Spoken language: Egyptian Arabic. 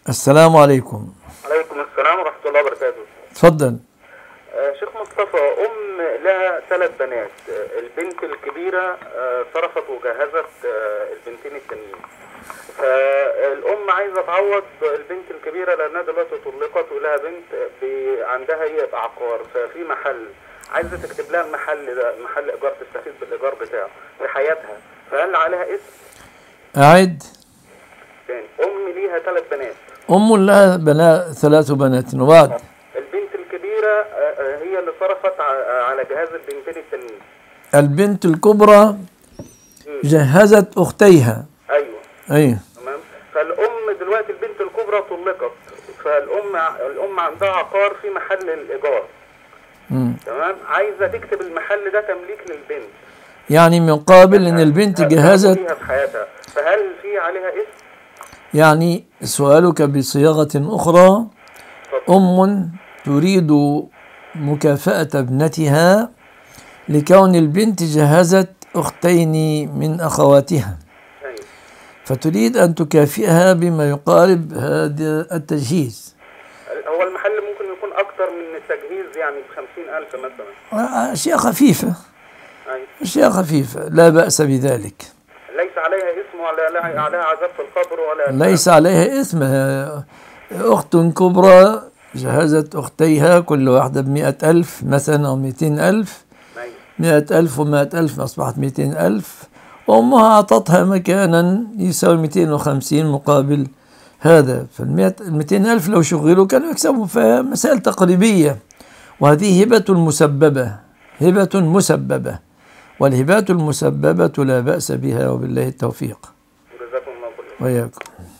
السلام عليكم عليكم السلام ورحمة الله وبركاته تفضل آه، شيخ مصطفى أم لها ثلاث بنات آه، البنت الكبيرة آه، صرفت وجهزت آه، البنتين التانيين فالأم عايزة تعوض البنت الكبيرة لأنها دلوقتي طلقت ولها بنت ب- عندها هي عقار ففي محل عايزة تكتب لها المحل ده محل إيجار تستفيد بالإيجار بتاعه في حياتها فهل عليها اسم أعد تاني أم ليها ثلاث بنات أم لها بنات ثلاث بنات وبعد البنت الكبيرة آه، آه، هي اللي صرفت ع- على جهاز البنتين التانيين البنت الكبرى جهزت أختيها ايوه أي تمام فالام دلوقتي البنت الكبرى طلقت فالام الام عندها عقار في محل الايجار مم. تمام عايزه تكتب المحل ده تمليك للبنت يعني من قابل أن البنت جهزت فيها في حياتها فهل في عليها اسم يعني سؤالك بصياغة أخرى أم تريد مكافأة ابنتها لكون البنت جهزت أختين من أخواتها أيوة. فتريد أن تكافئها بما يقارب هذا التجهيز هو المحل ممكن يكون اكتر من التجهيز يعني ب 50000 مثلا أشياء خفيفة أيوة. أشياء خفيفة لا بأس بذلك ليس عليها اسم ولا لا- عليها عذاب في القبر ولا ليس عليها إثم أخت كبرى جهزت أختيها كل واحدة بمئة ألف مثلا أو مئتين ألف أيوة. مئة ألف ومئة ألف أصبحت مئتين ألف وأمها أعطتها مكانا يساوي مئتين وخمسين مقابل هذا فالمئتين ألف لو شغلوا كانوا يكسبوا فمسائل تقريبية وهذه هبة مسببة هبة مسببة والهبات المسببة لا بأس بها وبالله التوفيق جزاكم الله كل خير وإياكم